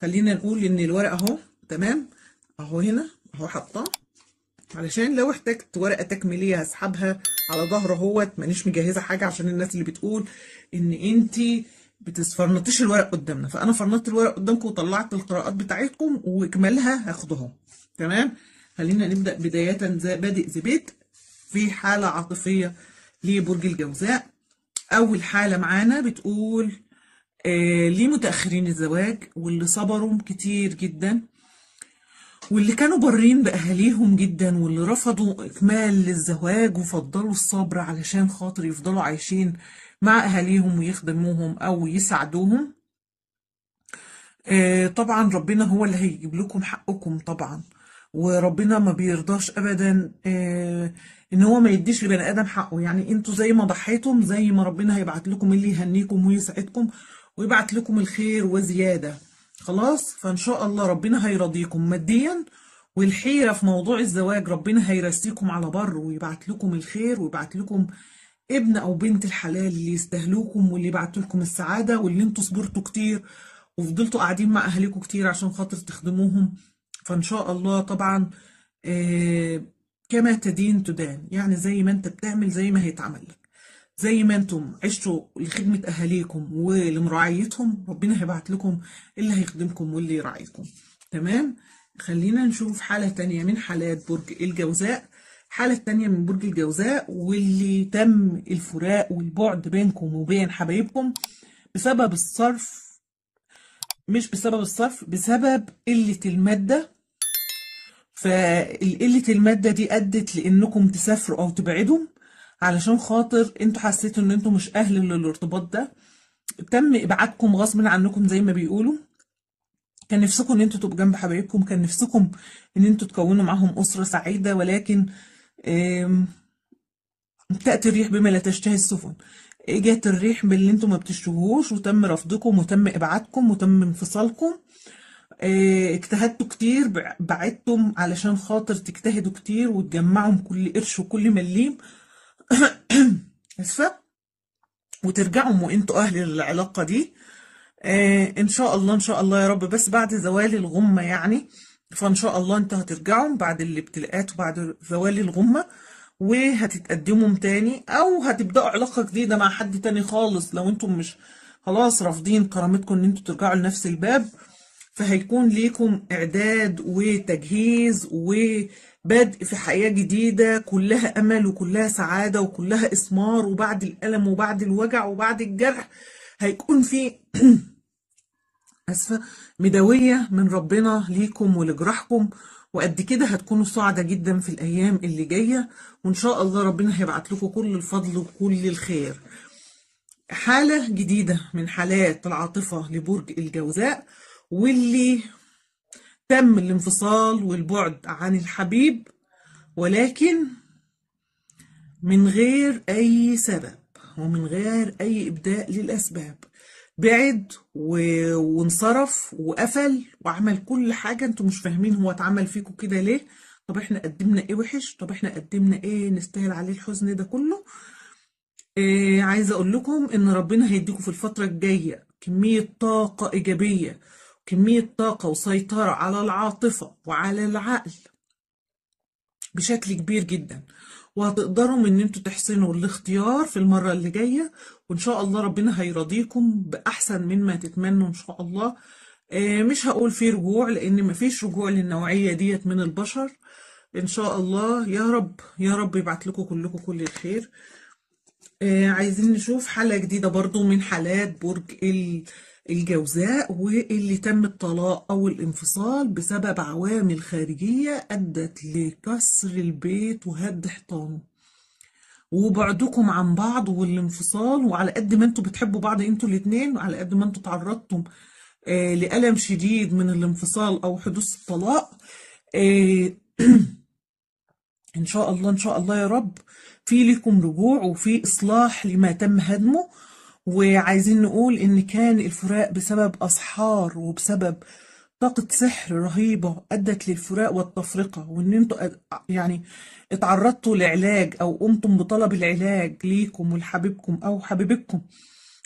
خلينا نقول ان الورق اهو تمام اهو هنا اهو حاطاه علشان لو احتجت ورقه تكميليه هسحبها على ظهر اهوت مانيش مجهزه حاجه عشان الناس اللي بتقول ان انتي بتفرنطيش الورق قدامنا فانا فرنطت الورق قدامكم وطلعت القراءات بتاعتكم واكمالها هاخدهم تمام خلينا نبدا بدايه زي بادئ زبيت في حاله عاطفيه لبرج الجوزاء اول حاله معانا بتقول آه ليه متاخرين الزواج واللي صبروا كتير جدا واللي كانوا بارين بأهاليهم جدا واللي رفضوا إكمال للزواج وفضلوا الصبر علشان خاطر يفضلوا عايشين مع أهاليهم ويخدموهم أو يساعدوهم آه، طبعا ربنا هو اللي هيجيب لكم حقكم طبعا وربنا ما بيرضاش ابدا آه، ان هو ما يديش لبني ادم حقه يعني انتوا زي ما ضحيتم زي ما ربنا هيبعت لكم اللي يهنيكم ويسعدكم ويبعت لكم الخير وزياده خلاص فان شاء الله ربنا هيرضيكم ماديا والحيره في موضوع الزواج ربنا هيرسيكم على بر ويبعت لكم الخير ويبعت لكم ابن او بنت الحلال اللي يستاهلوكم واللي يبعت لكم السعاده واللي انتوا صبرتوا كتير وفضلتوا قاعدين مع اهاليكم كتير عشان خاطر تخدموهم فان شاء الله طبعا آه، كما تدين تدان يعني زي ما انت بتعمل زي ما هيتعمل لك زي ما انتم عشتوا لخدمة اهاليكم ولمراعيتهم ربنا هيبعت لكم اللي هيخدمكم واللي يراعيكم تمام خلينا نشوف حالة تانية من حالات برج الجوزاء حالة تانية من برج الجوزاء واللي تم الفراق والبعد بينكم وبين حبايبكم بسبب الصرف مش بسبب الصرف بسبب قلة المادة فقلة المادة دي أدت لإنكم تسافروا أو تبعدوا علشان خاطر انتوا حسيتوا إن انتوا مش أهل للارتباط ده تم إبعادكم غصب عنكم زي ما بيقولوا كان نفسكم إن انتوا تبقوا جنب حبايبكم كان نفسكم إن انتوا تكونوا معاهم أسرة سعيدة ولكن آم، تأتي الريح بما لا تشتهي السفن جت الريح باللي انتوا ما بتشتهوش وتم رفضكم وتم إبعادكم وتم انفصالكم آه، اجتهدتوا كتير بع- بعدتم علشان خاطر تجتهدوا كتير وتجمعوا كل قرش وكل مليم اسفة وترجعوا وانتوا اهل العلاقة دي آه ان شاء الله ان شاء الله يا رب بس بعد زوال الغمة يعني فان شاء الله انتوا هترجعوا بعد الابتلاءات وبعد زوال الغمة وهتتقدموا تاني او هتبدأوا علاقة جديدة مع حد تاني خالص لو انتم مش خلاص رافضين كرامتكم ان انتوا ترجعوا لنفس الباب فهيكون ليكم إعداد وتجهيز وبدء في حياة جديدة كلها أمل وكلها سعادة وكلها إثمار وبعد الألم وبعد الوجع وبعد الجرح هيكون في أسفة مدوية من ربنا ليكم ولجراحكم وقد كده هتكونوا سعداء جدا في الأيام اللي جاية وإن شاء الله ربنا هيبعت لكم كل الفضل وكل الخير حالة جديدة من حالات العاطفة لبرج الجوزاء واللي تم الانفصال والبعد عن الحبيب ولكن من غير أي سبب ومن غير أي إبداء للأسباب بعد و- وانصرف وقفل وعمل كل حاجة انتوا مش فاهمين هو اتعمل فيكم كده ليه طب احنا قدمنا ايه وحش طب احنا قدمنا ايه نستاهل عليه الحزن ده كله إيه عايزة أقول لكم إن ربنا هيديكم في الفترة الجاية كمية طاقة إيجابية كمية طاقة وسيطرة على العاطفة وعلى العقل بشكل كبير جدا وهتقدروا من ان انتوا تحسنوا الاختيار في المرة اللي جاية وان شاء الله ربنا هيرضيكم بأحسن مما تتمنوا ان شاء الله آه، مش هقول في رجوع لان مفيش رجوع للنوعية ديت من البشر ان شاء الله يا رب يا رب يبعت لكم كلكم كل الخير آه، عايزين نشوف حالة جديدة برضو من حالات برج ال- الجوزاء واللي تم الطلاق أو الانفصال بسبب عوامل خارجية أدت لكسر البيت وهد حيطانه وبعدكم عن بعض والانفصال وعلى قد ما انتوا بتحبوا بعض انتوا الاتنين وعلى قد ما انتوا تعرضتم آه، لألم شديد من الانفصال أو حدوث الطلاق آه، إن شاء الله إن شاء الله يا رب في لكم رجوع وفي إصلاح لما تم هدمه وعايزين نقول إن كان الفراق بسبب أسحار وبسبب طاقة سحر رهيبة أدت للفراق والتفرقة وإن أنتوا أد- يعني اتعرضتوا لعلاج أو قمتم بطلب العلاج ليكم ولحبيبكم أو حبيبتكم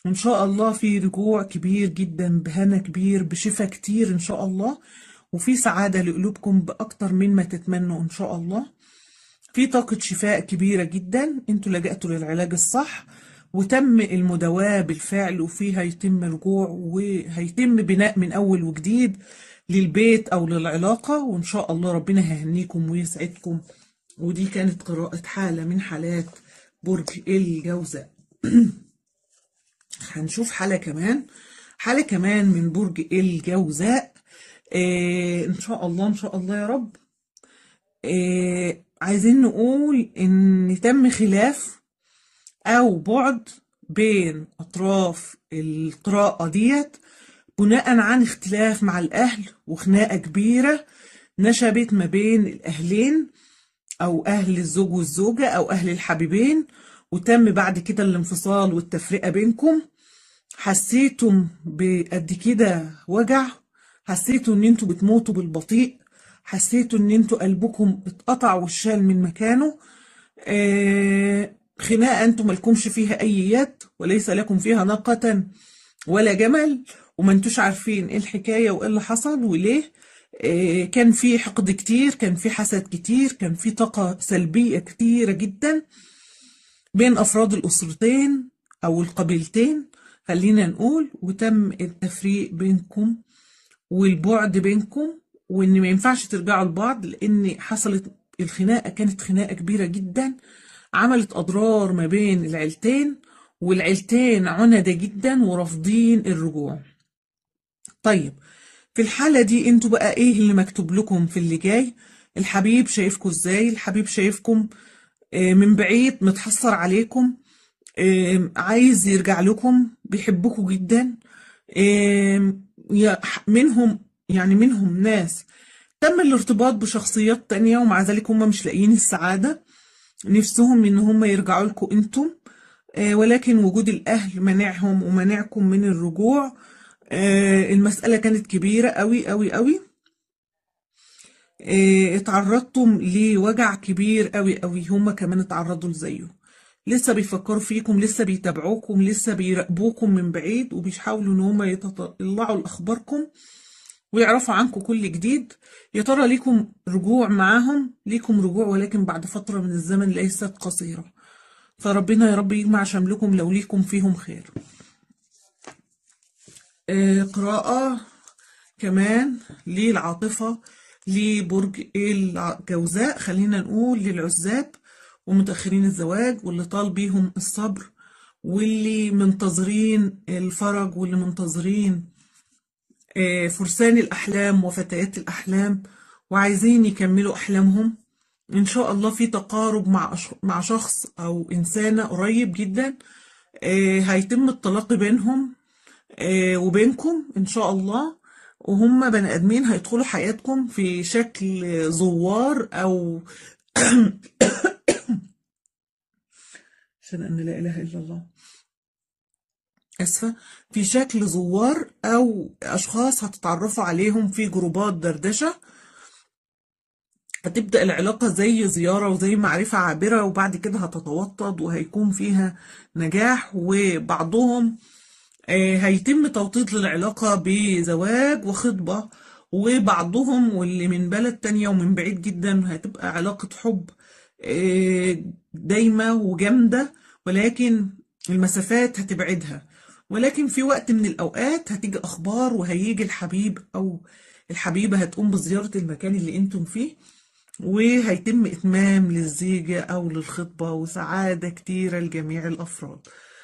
وإن شاء الله في رجوع كبير جدا بهنا كبير بشفاء كتير إن شاء الله وفي سعادة لقلوبكم بأكتر من ما تتمنوا إن شاء الله في طاقة شفاء كبيرة جدا انتوا لجأتوا للعلاج الصح وتم المداواة بالفعل وفيه هيتم رجوع وهيتم بناء من أول وجديد للبيت أو للعلاقة وإن شاء الله ربنا هيهنيكم ويسعدكم ودي كانت قراءة حالة من حالات برج الجوزاء هنشوف حالة كمان حالة كمان من برج الجوزاء آه إن شاء الله إن شاء الله يا رب آه عايزين نقول إن تم خلاف أو بعد بين أطراف القراءة ديت بناء عن اختلاف مع الأهل وخناقة كبيرة نشبت ما بين الأهلين أو أهل الزوج والزوجة أو أهل الحبيبين وتم بعد كده الانفصال والتفرقة بينكم حسيتم بقد كده وجع حسيتوا ان انتوا بتموتوا بالبطيء حسيتوا ان انتوا قلبكم اتقطع والشال من مكانه آه خناقة انتوا مالكمش فيها اي يد وليس لكم فيها ناقة ولا جمل وما انتوش عارفين ايه الحكاية وايه اللي حصل وليه آه كان في حقد كتير كان في حسد كتير كان في طاقة سلبية كتيرة جدا بين افراد الاسرتين او القبيلتين خلينا نقول وتم التفريق بينكم والبعد بينكم وان ما ينفعش ترجعوا لبعض لان حصلت الخناقه كانت خناقه كبيره جدا عملت اضرار ما بين العيلتين والعيلتين عنده جدا ورافضين الرجوع طيب في الحاله دي انتوا بقى ايه اللي مكتوب لكم في اللي جاي الحبيب شايفكم ازاي الحبيب شايفكم من بعيد متحسر عليكم عايز يرجع لكم بيحبكم جدا منهم يعني منهم ناس تم الارتباط بشخصيات تانية ومع ذلك هم مش لاقيين السعادة نفسهم ان هم يرجعوا لكم انتم ولكن وجود الاهل منعهم ومنعكم من الرجوع المسألة كانت كبيرة قوي قوي قوي اتعرضتم لوجع كبير قوي قوي هم كمان اتعرضوا لزيه لسه بيفكروا فيكم لسه بيتابعوكم لسه بيراقبوكم من بعيد وبيحاولوا ان هم يطلعوا لاخباركم ويعرفوا عنكم كل جديد يا ترى ليكم رجوع معاهم ليكم رجوع ولكن بعد فترة من الزمن ليست قصيرة فربنا يا رب يجمع شملكم لو ليكم فيهم خير آه قراءة كمان للعاطفة لبرج الجوزاء خلينا نقول للعزاب ومتأخرين الزواج واللي طال بيهم الصبر واللي منتظرين الفرج واللي منتظرين فرسان الأحلام وفتيات الأحلام وعايزين يكملوا أحلامهم إن شاء الله في تقارب مع مع شخص أو إنسانة قريب جدا هيتم التلاقي بينهم وبينكم إن شاء الله وهم بني آدمين هيدخلوا حياتكم في شكل زوار أو عشان أن لا إله إلا الله أسفة في شكل زوار أو أشخاص هتتعرفوا عليهم في جروبات دردشة هتبدأ العلاقة زي زيارة وزي معرفة عابرة وبعد كده هتتوطد وهيكون فيها نجاح وبعضهم هيتم توطيد للعلاقة بزواج وخطبة وبعضهم واللي من بلد تانية ومن بعيد جدا هتبقى علاقة حب دايمة وجامدة ولكن المسافات هتبعدها ولكن في وقت من الأوقات هتيجي أخبار وهيجي الحبيب أو الحبيبة هتقوم بزيارة المكان اللي انتم فيه وهيتم إتمام للزيجة أو للخطبة وسعادة كتيرة لجميع الأفراد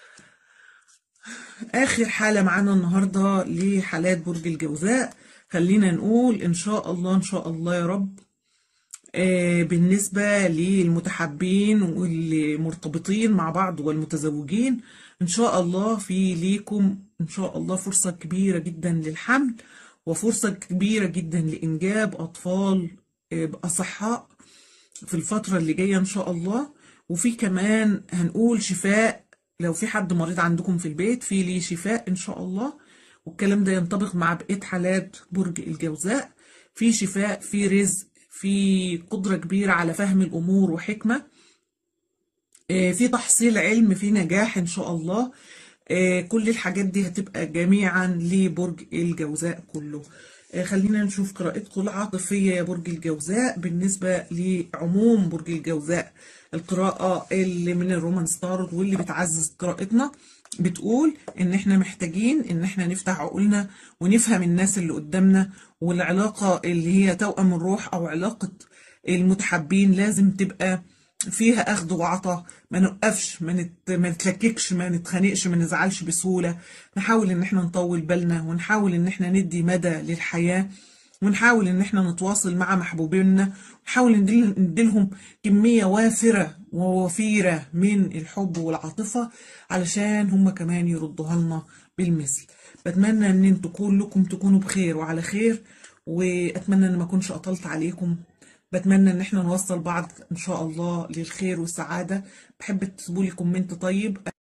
آخر حالة معانا النهاردة لحالات برج الجوزاء خلينا نقول إن شاء الله إن شاء الله يا رب آه بالنسبة للمتحابين واللي مرتبطين مع بعض والمتزوجين إن شاء الله في ليكم إن شاء الله فرصة كبيرة جدا للحمل وفرصة كبيرة جدا لإنجاب أطفال آه أصحاء في الفترة اللي جاية إن شاء الله وفي كمان هنقول شفاء لو في حد مريض عندكم في البيت في ليه شفاء إن شاء الله والكلام ده ينطبق مع بقية حالات برج الجوزاء في شفاء في رزق في قدرة كبيرة على فهم الأمور وحكمة في تحصيل علم في نجاح إن شاء الله آه، كل الحاجات دي هتبقى جميعا لبرج الجوزاء كله آه، خلينا نشوف قراءتكم العاطفية يا برج الجوزاء بالنسبة لعموم برج الجوزاء القراءة اللي من الرومان ستار واللي بتعزز قراءتنا بتقول ان احنا محتاجين ان احنا نفتح عقولنا ونفهم الناس اللي قدامنا والعلاقة اللي هي توأم الروح او علاقة المتحابين لازم تبقى فيها اخذ وعطاء ما نوقفش ما, نت... ما نتلككش ما نتخانقش ما نزعلش بسهولة نحاول ان احنا نطول بالنا ونحاول ان احنا ندي مدى للحياة ونحاول ان احنا نتواصل مع محبوبينا ونحاول نديل- نديلهم كمية وافرة ووفيرة من الحب والعاطفة علشان هم كمان يردوها لنا بالمثل بتمنى ان انتوا كلكم تكونوا بخير وعلى خير واتمنى ان ما اكونش اطلت عليكم بتمنى ان احنا نوصل بعض ان شاء الله للخير والسعادة بحب تسيبوا لي كومنت طيب